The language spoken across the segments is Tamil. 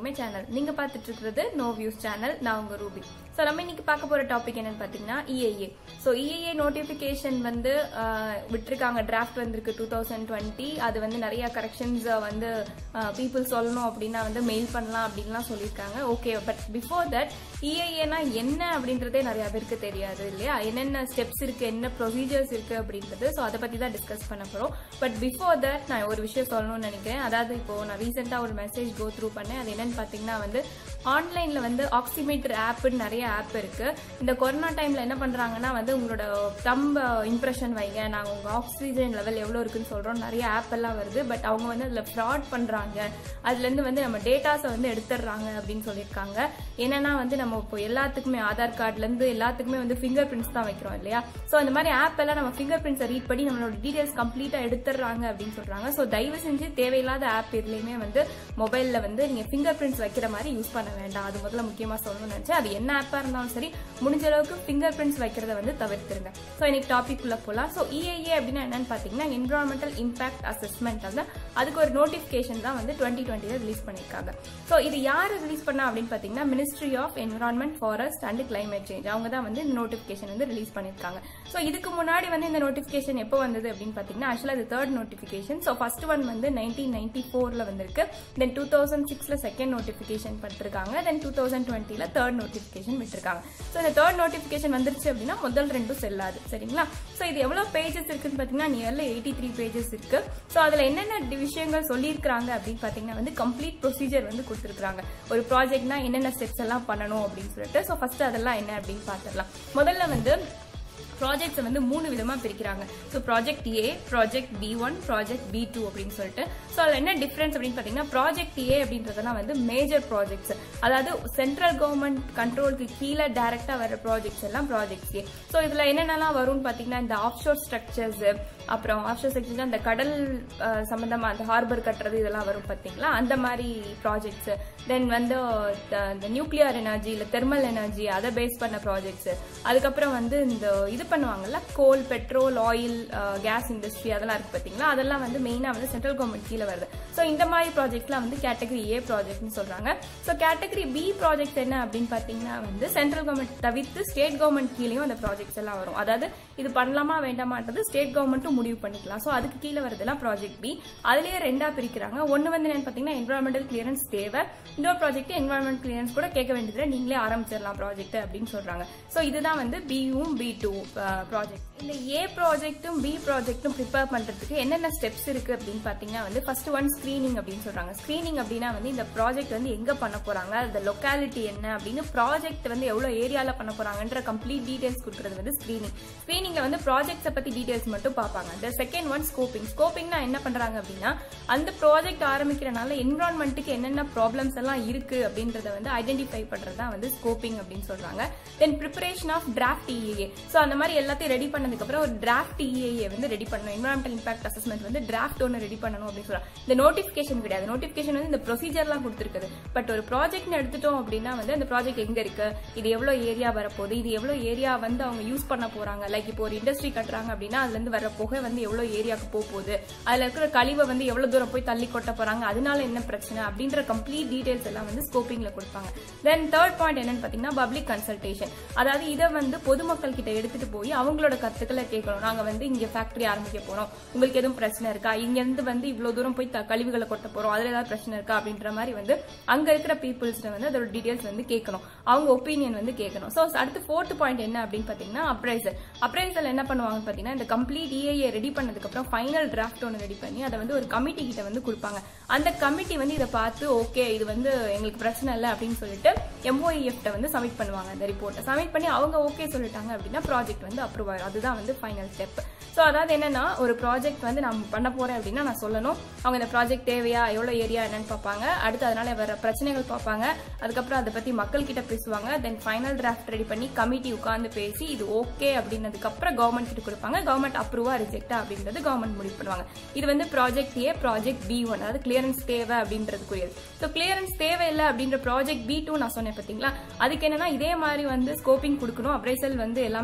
மட்டுமே சேனல் நீங்க பார்த்துட்டு இருக்கிறது நோ வியூஸ் சேனல் நான் உங்க ரூபி ஸோ நம்ம இன்னைக்கு பார்க்க போற டாபிக் என்னன்னு பாத்தீங்கன்னா இஏஏ ஸோ இஏஏ நோட்டிபிகேஷன் வந்து ஆஹ், விட்டிருக்காங்க டிராஃப்ட் வந்திருக்கு டூ தௌசண்ட் டுவெண்ட்டி அது வந்து நிறைய கரெக்ஷன்ஸ் வந்து பீப்புள் சொல்லணும் அப்படின்னா வந்து மெயில் பண்ணலாம் அப்படின்லாம் சொல்லியிருக்காங்க ஓகே பட் பிஃபோர் தட் இஏஏனா என்ன அப்படின்றதே நிறைய பேருக்கு தெரியாது இல்லையா என்னென்ன ஸ்டெப்ஸ் இருக்கு என்ன ப்ரொசீஜர்ஸ் இருக்கு அப்படின்றது ஸோ அதை பத்தி தான் டிஸ்கஸ் பண்ண போறோம் பட் பிஃபோர் தட் நான் ஒரு விஷயம் சொல்லணும்னு நினைக்கிறேன் அதாவது இப்போ நான் ரீசெண்டா ஒரு மெசேஜ் கோ த்ரூ பண்ணேன் அது என்னன்னு பாத்தீங்கன்னா வந்து ஆன்லைன்ல வந்து ஆக்சிமீட்டர் ஆப்னு நிறைய ஆப் இருக்கு இந்த கொரோனா டைம்ல என்ன பண்றாங்கன்னா வந்து உங்களோட தம்ப இம்ப்ரெஷன் வைங்க நாங்க உங்க ஆக்சிஜன் லெவல் எவ்வளவு இருக்குன்னு சொல்றோம் நிறைய ஆப் எல்லாம் வருது பட் அவங்க வந்து அதுல ஃப்ராட் பண்றாங்க அதுல இருந்து வந்து நம்ம டேட்டாஸை வந்து எடுத்துடுறாங்க அப்படின்னு சொல்லியிருக்காங்க என்னன்னா வந்து நம்ம இப்போ எல்லாத்துக்குமே ஆதார் கார்டுல இருந்து எல்லாத்துக்குமே வந்து ஃபிங்கர் பிரிண்ட்ஸ் தான் வைக்கிறோம் இல்லையா சோ அந்த மாதிரி ஆப் எல்லாம் நம்ம ஃபிங்கர் பிரிண்ட்ஸை ரீட் பண்ணி நம்மளோட டீடைல்ஸ் கம்ப்ளீட்டா எடுத்துடுறாங்க அப்படின்னு சொல்றாங்க சோ தயவு செஞ்சு தேவையில்லாத ஆப் எதுலையுமே வந்து மொபைல்ல வந்து நீங்க ஃபிங்கர் பிரிண்ட்ஸ் வைக்கிற மாதிரி யூஸ் பண்ண வேண்டாம் அது முதல்ல முக்கியமா சொல்லணும்னு நினைச்சேன் அது என்ன ஆப்பா இருந்தாலும் சரி முடிஞ்ச அளவுக்கு ஃபிங்கர் பிரிண்ட்ஸ் வைக்கிறத வந்து தவிர்த்துருங்க சோ இன்னைக்கு டாபிக் உள்ள போலாம் சோ இஏஏ அப்படின்னா என்னன்னு பாத்தீங்கன்னா என்விரான்மெண்டல் இம்பாக்ட் அசஸ்மெண்ட் வந்து அதுக்கு ஒரு நோட்டிபிகேஷன் தான் வந்து டுவெண்ட்டி டுவெண்ட்டில ரிலீஸ் பண்ணிருக்காங்க சோ இது யாரு ரிலீஸ் பண்ணா அப்படின்னு பாத்தீங்கன்னா ministry of environment forest and climate change அவங்க தான் வந்து இந்த நோட்டிபிகேஷன் வந்து ரிலீஸ் பண்ணிருக்காங்க சோ இதுக்கு முன்னாடி வந்து இந்த நோட்டிபிகேஷன் எப்போ வந்தது அப்படின்னு பாத்தீங்கன்னா ஆக்சுவலா இது third notification so first one வந்து நைன்டீன் நைன்டி ஃபோர்ல வந்திருக்கு தென் டூ தௌசண்ட் சிக்ஸ்ல செகண்ட் நோட்டிபிகேஷன் பண்ணிருக்காங்க தென் டூ தௌசண்ட் டுவெண்ட்டில தேர்ட் நோட்டிபிகேஷன் விட்டுருக்காங்க சோ இந்த தேர்ட் நோட்டிபிகேஷன் வந்துருச்சு அப்படின்னா முதல் ரெண்டும் செல்லாது சரிங்களா சோ இது எவ்வளவு பேஜஸ் இருக்குன்னு பாத்தீங்கன்னா நியர்ல எயிட்டி த்ரீ பேஜஸ் இருக்கு சோ அதுல என்னென்ன டி- விஷயங்கள் சொல்லியிருக்காங்க அப்படின்னு பாத்தீங்கன்னா வந்து கம்ப்ளீட் ப்ரொசீஜர் வந்து கொடுத்துருக்காங்க ஒரு ப்ராஜெக்ட்னா என்னென்ன ஸ்டெப்ஸ் எல்லாம் பண்ணணும் அப்படின்னு சொல்லிட்டு சோ ஃபர்ஸ்ட் அதெல்லாம் என்ன அப்படின்னு பாத்துடலாம் முதல்ல வந்து ப்ராஜெக்ட்ஸை வந்து மூணு விதமா பிரிக்கிறாங்க so project A project B one project B two அப்படின்னு சொல்லிட்டு ஸோ அதில் என்ன டிஃபரன்ஸ் அப்படின்னு பார்த்தீங்கன்னா ப்ராஜெக்ட் ஏ அப்படின்றதெல்லாம் வந்து மேஜர் ப்ராஜெக்ட்ஸ் அதாவது சென்ட்ரல் கவர்மெண்ட் கண்ட்ரோலுக்கு கீழே டைரக்டா வர ப்ராஜெக்ட்ஸ் எல்லாம் ப்ராஜெக்ட்ஸ் ஏ ஸோ இதுல என்னென்னலாம் வரும்னு பார்த்தீங்கன்னா இந்த ஆஃப்ஷோர் ஸ்ட்ரக்சர்ஸ் அப்புறம் ஆஃப்ஷோர் ஸ்ட்ரக்சர்ஸ் அந்த கடல் அஹ், சம்பந்தமா அந்த ஹார்பர் கட்டுறது இதெல்லாம் வரும் பார்த்தீங்களா அந்த மாதிரி ப்ராஜெக்ட்ஸ் தென் வந்து த- இந்த நியூக்ளியர் எனர்ஜி இல்ல தெர்மல் எனர்ஜி அதை பேஸ் பண்ண ப்ராஜெக்ட்ஸ் அதுக்கப்புறம் வந்து இந்த இது பண்ணுவாங்கல்ல coal petrol oil gas industry அதெல்லாம் இருக்கு பாத்தீங்களா அதெல்லாம் வந்து மெயினா வந்து சென்ட்ரல் கவர்மெண்ட் கீழே வருது ஸோ இந்த மாதிரி ப்ராஜெக்ட்லாம் வந்து கேட்டகரி ஏ ப்ராஜெக்ட்னு சொல்றாங்க ஸோ கேட்டகரி பி ப்ராஜெக்ட் என்ன அப்படின்னு பாத்தீங்கன்னா வந்து சென்ட்ரல் கவர்மெண்ட் தவிர்த்து ஸ்டேட் கவர்மெண்ட் கீழேயும் அந்த ப்ராஜெக்ட்ஸ் எல்லாம் வரும் அதாவது இது பண்ணலாமா வேண்டாமான்றது ஸ்டேட் கவர்மெண்ட்டும் முடிவு பண்ணிக்கலாம் ஸோ அதுக்கு கீழே வரதெல்லாம் ப்ராஜெக்ட் பி அதுலயே ரெண்டா பிரிக்கிறாங்க ஒன்னு வந்து என்னன்னு பாத்தீங்கன்னா என்வரான்மெண்டல் கிளியரன்ஸ் தேவை இன்னொரு ப்ராஜெக்ட் என்வரான்மெண்ட் கிளியரன்ஸ் கூட கேட்க வேண்டியதுல நீங்களே ஆரம்பிச்சிடலாம் ப்ராஜெக்ட் அப்படின்னு சொல்றாங்க ஸோ இதுதான் வந்து பியும் பி டூ ப்ராஜெக்ட் இந்த ஏ ப்ராஜெக்ட்டும் பி ப்ராஜெக்ட்டும் ப்ரிப்பேர் பண்றதுக்கு என்னென்ன ஸ்டெப்ஸ் இருக்கு அப்படின்னு பாத்தீங்கன்னா வந்து ஃபர்ஸ்ட் ஒன் ஸ்கிரீனிங் அப்படின்னு சொல்றாங்க ஸ்கிரீனிங் அப்படின்னா வந்து இந்த ப்ராஜெக்ட் வந்து எங்க பண்ண போறாங்க அந்த லொக்காலிட்டி என்ன அப்படின்னு ப்ராஜெக்ட் வந்து எவ்வளவு ஏரியால பண்ண போறாங்கன்ற கம்ப்ளீட் டீடைல்ஸ் கொடுக்கறது வந்து ஸ்கிரீனிங் ஸ்கிரீனிங்ல வந்து ப்ராஜெக்ட்ஸை பத்தி டீடைல்ஸ் மட்டும் பார்ப்பாங்க இந்த செகண்ட் ஒன் ஸ்கோப்பிங் ஸ்கோப்பிங்னா என்ன பண்றாங்க அப்படின்னா அந்த ப்ராஜெக்ட் ஆரம்பிக்கிறனால என்விரான்மெண்ட்டுக்கு என்னென்ன ப்ராப்ளம்ஸ் எல்லாம் இருக்கு அப்படின்றத வந்து ஐடென்டிஃபை பண்றது தான் வந்து ஸ்கோப்பிங் அப்படின்னு சொல்றாங்க then preparation of draft EIA so அந்த மாதிரி எல்லாத்தையும் ரெடி பண்ணதுக்கு அப்புறம் ஒரு டிராஃப்ட் இஏஏ வந்து ரெடி பண்ணணும் என்விரான்மெண்டல் இம்பாக்ட் அசஸ்மெண்ட் வந்து டிராஃப்ட் ஒன்று ரெடி பண்ணணும் அப்படின்னு சொல்றாங்க இந்த நோட்டிஃபிகேஷன் கிடையாது நோட்டிஃபிகேஷன் வந்து இந்த ப்ரொசீஜர்லாம் கொடுத்துருக்குது பட் ஒரு ப்ராஜெக்ட்னு எடுத்துட்டோம் அப்படின்னா வந்து அந்த ப்ராஜெக்ட் எங்க இருக்கு இது எவ்வளவு ஏரியா வரப்போகுது இது எவ்வளவு ஏரியா வந்து அவங்க யூஸ் பண்ண போறாங்க லைக் இப்போ ஒரு இண்டஸ்ட்ரி கட்டுறாங்க அப்படின்னா அதுல இருந்து வர புகை வந்து எவ்வளவு ஏரியாவுக்கு போக போகுது அதுல இருக்கிற கழிவை வந்து எவ்வளவு தூரம் போய் தள்ளி கொட்ட போறாங்க அதனால என்ன பிரச்சனை அப்படின்ற கம்ப்ளீட் டீடைல்ஸ் எல்லாம் வந்து ஸ்கோப்பிங்ல கொடுப்பாங்க தென் தேர்ட் பாயிண்ட் என்னன்னு பாத்தீங்கன்னா பப்ளிக் கன்சல்டேஷன் அதாவது இதை வந்து பொதுமக்கள் கிட்ட எடுத்துட்டு போய் அவங்களோட கருத்துக்களை கேட்கணும் நாங்க வந்து இங்க ஃபேக்டரி ஆரம்பிக்க போறோம் உங்களுக்கு எதுவும் பிரச்சனை இருக்கா இங்க இருந்து வந்து இவ்வளவு தூரம் போய் த- கழிவுகளை கொட்ட போறோம் அதுல ஏதாவது பிரச்சனை இருக்கா அப்படின்ற மாதிரி வந்து அங்க இருக்கிற பீப்புள்ஸ் வந்து அதோட டீடைல்ஸ் வந்து கேட்கணும் அவங்க ஒப்பீனியன் வந்து கேட்கணும் ஸோ அடுத்து ஃபோர்த் பாயிண்ட் என்ன அப்படின்னு பாத்தீங்கன்னா அப்ரைசல் அப்ரைசல் என்ன பண்ணுவாங்க பாத்தீங்கன்னா இந்த கம்ப்ளீட் இஏஏ ரெடி பண்ணதுக்கு அப்புறம் ஃபைனல் டிராஃப்ட் ஒன்று ரெடி பண்ணி அதை வந்து ஒரு கமிட்டி கிட்ட வந்து கொடுப்பாங்க அந்த கமிட்டி வந்து இதை பார்த்து ஓகே இது வந்து எங்களுக்கு பிரச்சனை இல்லை அப்படின்னு சொல்லிட்டு எம்ஓஇஎஃப்ட வந்து சப்மிட் பண்ணுவாங்க அந்த ரிப்போர்ட்டை சப்மிட் பண்ணி அவங்க ஓகே சொல்லிட்டாங்க அப்படின்னா ப்ராஜெக்ட் வந்து அப்ரூவ் ஆகும் அதுதான் வந்து ஃபைனல் ஸ்டெப் ஸோ அதாவது என்னன்னா ஒரு ப்ராஜெக்ட் வந்து நான் பண்ண போறேன் அப்படின்னா நான் சொல்லணும் அவங்க இந்த ப்ராஜெக்ட் தேவையா எவ்வளவு ஏரியா என்னன்னு பார்ப்பாங்க அடுத்து அதனால வர பிரச்சனைகள் பார்ப்பாங்க அதுக்கப்புறம் அதை பத்தி மக்கள் கிட்ட பேசுவாங்க தென் ஃபைனல் டிராஃப்ட் ரெடி பண்ணி கமிட்டி உட்கார்ந்து பேசி இது ஓகே அப்படின்னதுக்கு அப்புறம் கவர்மெண்ட் கிட்ட கொடுப்பாங்க கவர்மெண்ட் அப்ரூவா ரிஜெக்டா அப்படின்றது கவர்மெண்ட் முடிவு பண்ணுவாங்க இது வந்து project A project B one அதாவது கிளியரன்ஸ் தேவை அப்படின்றதுக்குரியது ஸோ கிளியரன்ஸ் தேவையில்லை அப்படின்ற ப்ராஜெக்ட் பி டூ நான் சொன்னேன் பார்த்தீங்களா அதுக்கு என்னன்னா இதே மாதிரி வந்து ஸ்கோப்பிங் கொடுக்கணும் அப்ரைசல் வந்து எல்லாமே கொடுக்கணும்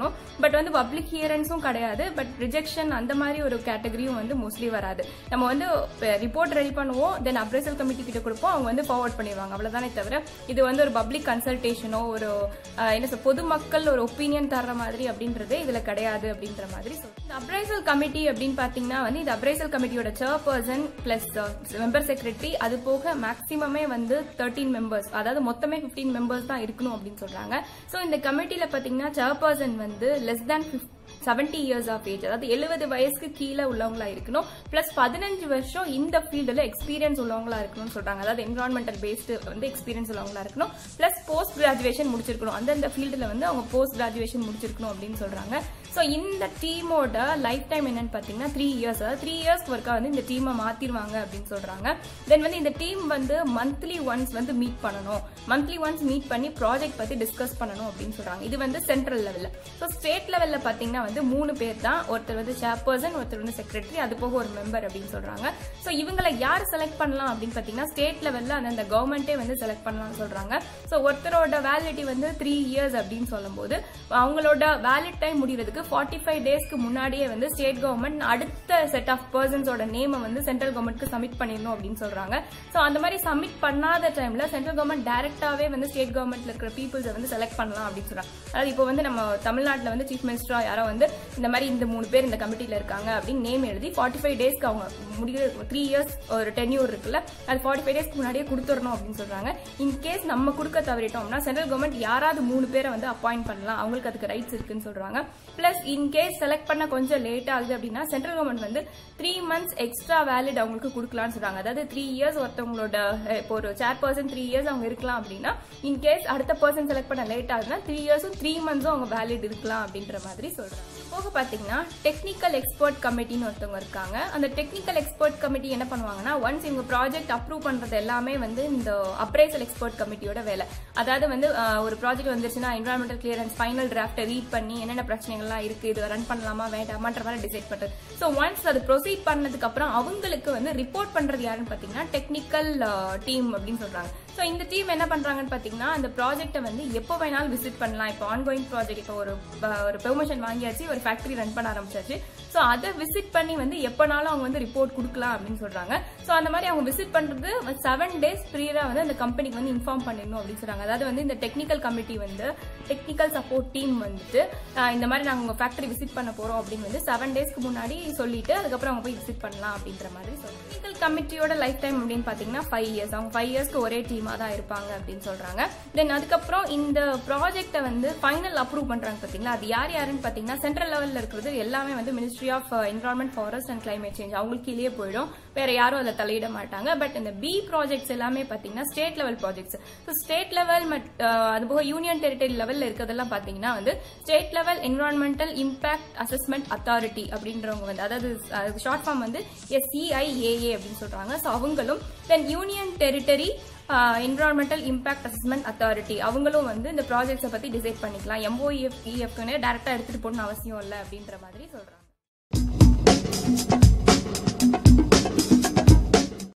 பண்ணணும் பட் வந்து பப்ளிக் ஹியரன்ஸும் கிடையாது பட் ரிஜெக்ஷன் அந்த மாதிரி ஒரு கேட்டகரியும் வந்து மோஸ்ட்லி வராது நம்ம வந்து ரிப்போர்ட் ரெடி பண்ணுவோம் தென் அப்ரைசல் கமிட்டி கிட்ட கொடுப்போம் அவங்க வந்து ஃபார்வர்ட் பண்ணிடுவாங்க அவ்வளவுதானே தவிர இது வந்து ஒரு பப்ளிக் கன்சல்டேஷனோ ஒரு அஹ், என்ன சொல்ல பொதுமக்கள் ஒரு ஒப்பீனியன் தர்ற மாதிரி அப்படின்றது இதுல கிடையாது அப்படின்ற மாதிரி சொல்றேன் இந்த அப்ரைசல் கமிட்டி அப்படின்னு பாத்தீங்கன்னா வந்து இந்த அப்ரைசல் கமிட்டியோட சேர்பர்சன் பிளஸ் மெம்பர் செக்ரட்டரி அது போக மேக்ஸிமமே வந்து தேர்ட்டீன் மெம்பர்ஸ் அதாவது மொத்தமே 15 மெம்பர்ஸ் தான் இருக்கணும் அப்படின்னு சொல்றாங்க சோ இந்த கமிட்டில பாத்தீங்கன்னா சேர்பர்சன் வந்து less than seventy years of age அதாவது எழுபது வயசுக்கு கீழே உள்ளவங்களா இருக்கணும் பிளஸ் பதினஞ்சு வருஷம் இந்த ஃபீல்டுல எக்ஸ்பீரியன்ஸ் உள்ளவங்களா இருக்கணும்னு சொல்றாங்க அதாவது என்வரான்மெண்டல் பேஸ்டு வந்து எக்ஸ்பீரியன்ஸ் உள்ளவங்களா இருக்கணும் பிளஸ் போஸ்ட் கிராஜுவேஷன் முடிச்சிருக்கணும் அந்தந்த ஃபீல்டுல வந்து அவங்க போஸ்ட் கிராஜுவேஷன் முடிச்சிருக்கணும் அப்படின்னு சொல்றாங்க ஸோ இந்த டீமோட லைஃப் டைம் என்னன்னு பார்த்தீங்கன்னா த்ரீ இயர்ஸ் அதாவது த்ரீ இயர்ஸ்க்கு ஒர்க்கா வந்து இந்த டீமை மாத்திருவாங்க அப்படின்னு சொல்றாங்க தென் வந்து இந்த டீம் வந்து மந்த்லி ஒன்ஸ் வந்து மீட் பண்ணணும் மந்த்லி ஒன்ஸ் மீட் பண்ணி ப்ராஜெக்ட் பத்தி டிஸ்கஸ் பண்ணணும் அப்படின்னு சொல்றாங்க இது வந்து சென்ட்ரல் லெவல்ல ஸோ ஸ்டேட் லெவல்ல பாத்தீங்கன்னா வந்து மூணு பேர் தான் ஒருத்தர் வந்து சேர்பர்சன் ஒருத்தர் வந்து செக்ரட்டரி அது போக ஒரு மெம்பர் அப்படின்னு சொல்றாங்க ஸோ இவங்களை யார் செலக்ட் பண்ணலாம் அப்படின்னு பாத்தீங்கன்னா ஸ்டேட் லெவல்ல அந்த கவர்மெண்டே வந்து செலக்ட் பண்ணலாம்னு சொல்றாங்க ஸோ ஒருத்தரோட வேலிடிட்டி வந்து த்ரீ இயர்ஸ் அப்படின்னு சொல்லும்போது அவங்களோட வேலிட் டைம் முடிகிறதுக்கு ஃபார்ட்டி ஃபைவ் டேஸ்க்கு முன்னாடியே வந்து ஸ்டேட் கவர்மெண்ட் அடுத்த செட் ஆஃப் பர்சன்ஸோட நேமை வந்து சென்ட்ரல் கவர்மெண்ட்க்கு சப்மிட் பண்ணிடணும் அப்படின்னு சொல்றாங்க ஸோ அந்த மாதிரி சப்மிட் பண்ணாத டைம்ல சென்ட்ரல் கவர்மெண்ட் டைரக்டாவே வந்து ஸ்டேட் கவர்மெண்ட்ல இருக்கிற பீப்புள்ஸை வந்து செலக்ட் பண்ணலாம் அப்படின்னு சொல்றாங்க அதாவது இப்போ வந்து நம்ம தமிழ்நாட்டில் வந்து சீஃப் மினிஸ்டரா யாரோ வந்து இந்த மாதிரி இந்த மூணு பேர் இந்த கமிட்டியில இருக்காங்க அப்படின்னு நேம் எழுதி ஃபார்ட்டி ஃபைவ் டேஸ்க்கு அவங்க முடிகிற த்ரீ இயர்ஸ் ஒரு டென்யூர் இருக்குல்ல அது ஃபார்ட்டி ஃபைவ் டேஸ்க்கு முன்னாடியே கொடுத்துடணும் அப்படின்னு சொல்றாங்க இன் கேஸ் நம்ம கொடுக்க தவறிட்டோம்னா சென்ட்ரல் கவர்மெண்ட் யாராவது மூணு பேரை வந்து அப்பாயிண்ட் பண்ணலாம் அவங்களுக்கு அதுக்கு ரைட்ஸ் இருக்குன்னு சொல்றாங்க பிளஸ் இன் கேஸ் செலக்ட் பண்ண கொஞ்சம் லேட் ஆகுது அப்படின்னா சென்ட்ரல் கவர்மெண்ட் வந்து த்ரீ மந்த்ஸ் எக்ஸ்ட்ரா வேலிட் அவங்களுக்கு கொடுக்கலாம்னு சொல்றாங்க அதாவது த்ரீ இயர்ஸ் ஒருத்தவங்களோட அஹ், இப்போ ஒரு சேர் பர்சன் த்ரீ இயர்ஸ் அவங்க இருக்கலாம் அப்படின்னா இன் கேஸ் அடுத்த பர்சன் செலக்ட் பண்ண லேட் ஆகுதுன்னா த்ரீ இயர்ஸும் த்ரீ மந்த்ஸும் அவங்க வேலிட் இருக்கலாம் அப்படின்ற மாதிரி சொல்றாங்க போக பாத்தீங்கன்னா டெக்னிக்கல் எக்ஸ்பர்ட் கமிட்டின்னு ஒருத்தவங்க இருக்காங்க அந்த டெக்னிக்கல் எக்ஸ்பர்ட் கமிட்டி என்ன பண்ணுவாங்கன்னா ஒன்ஸ் இவங்க ப்ராஜெக்ட் அப்ரூவ் பண்றது எல்லாமே வந்து இந்த அப்ரைசல் எக்ஸ்பர்ட் கமிட்டியோட வேலை அதாவது வந்து அஹ், ஒரு ப்ராஜெக்ட் வந்துருச்சுன்னா என்வரான்மெண்டல் கிளியரன்ஸ் ஃபைனல் டிராஃப்ட்டை ரீட் பண்ணி என்னென்ன பிரச்சனைகள்லாம் இருக்கு இது ரன் பண்ணலாமா வேண்டாமான்ற மாதிரி டிசைட் பண்றது ஸோ ஒன்ஸ் அது ப்ரொசீட் பண்ணதுக்கு அப்புறம் அவங்களுக்கு வந்து ரிப்போர்ட் பண்றது யாருன்னு பாத்தீங்கன்னா டெக்னிக்கல் டீம் அப்படின்னு சொல்றாங்க ஸோ இந்த டீம் என்ன பண்றாங்கன்னு பாத்தீங்கன்னா அந்த ப்ராஜெக்ட்டை வந்து எப்போ வேணாலும் விசிட் பண்ணலாம் இப்போ ஆன்கோயிங் ப்ராஜெக்ட் இப்போ ஒரு அஹ், ஒரு பெர்மிஷன் வாங்கியாச்சு ஒரு ஃபேக்டரி ரன் பண்ண ஆரம்பிச்சாச்சு ஸோ அதை விசிட் பண்ணி வந்து எப்போனாலும் அவங்க வந்து ரிப்போர்ட் கொடுக்கலாம் அப்படின்னு சொல்றாங்க ஸோ அந்த மாதிரி அவங்க விசிட் பண்றது செவன் டேஸ் ப்ரீயரா வந்து அந்த கம்பெனிக்கு வந்து இன்ஃபார்ம் பண்ணிடணும் அப்படின்னு சொல்றாங்க அதாவது வந்து இந்த டெக்னிக்கல் கமிட்டி வந்து டெக்னிக்கல் சப்போர்ட் டீம் வந்துட்டு அஹ், இந்த மாதிரி நாங்கள் உங்க ஃபேக்டரி விசிட் பண்ண போறோம் அப்படின்னு வந்து செவன் டேஸ்க்கு முன்னாடி சொல்லிட்டு அதுக்கப்புறம் அவங்க போய் விசிட் பண்ணலாம் அப்படின்ற மாதிரி சொல்றாங்க டெக்னிக்கல் கமிட்டியோட லைஃப் டைம் அப்படின்னு பாத்தீங்கன்னா ஃபைவ் இயர்ஸ் அவங்க ஃபைவ் இயர்ஸ்க்கு ஒரே டீமா தான் இருப்பாங்க அப்படின்னு சொல்றாங்க தென் அதுக்கப்புறம் இந்த ப்ராஜெக்ட்டை வந்து ஃபைனல் அப்ரூவ் பண்றாங்க பாத்தீங்களா அது யார் யாருன்னு பாத்தீங்கன்னா சென்ட்ரல் லெவல்ல இருக்கிறது எல்லாமே வந்து ministry of environment forest and climate change அவங்களுக்கு கீழே போயிடும் வேற யாரும் அதில் தலையிட மாட்டாங்க பட் இந்த பி ப்ராஜெக்ட்ஸ் எல்லாமே பாத்தீங்கன்னா state level projects so state level அது போக யூனியன் டெரிட்டரி லெவல்ல இருக்கிறதெல்லாம் பாத்தீங்கன்னா வந்து state level environmental impact assessment authority அப்படின்றவங்க வந்து அதாவது ஷார்ட் ஃபார்ம் வந்து சிஐஏஏ அப்படின்னு சொல்றாங்க ஸோ அவங்களும் then union territory environmental impact assessment authority அவங்களும் வந்து இந்த ப்ராஜெக்ட்ஸை பத்தி டிசைட் பண்ணிக்கலாம் எம்ஓஇஎஃப் இஎஃப்னு டேரக்டா எடுத்துட்டு போகணும்னு அவசியம் இல்லை அப்படின்ற மாதிரி சொல்றாங்க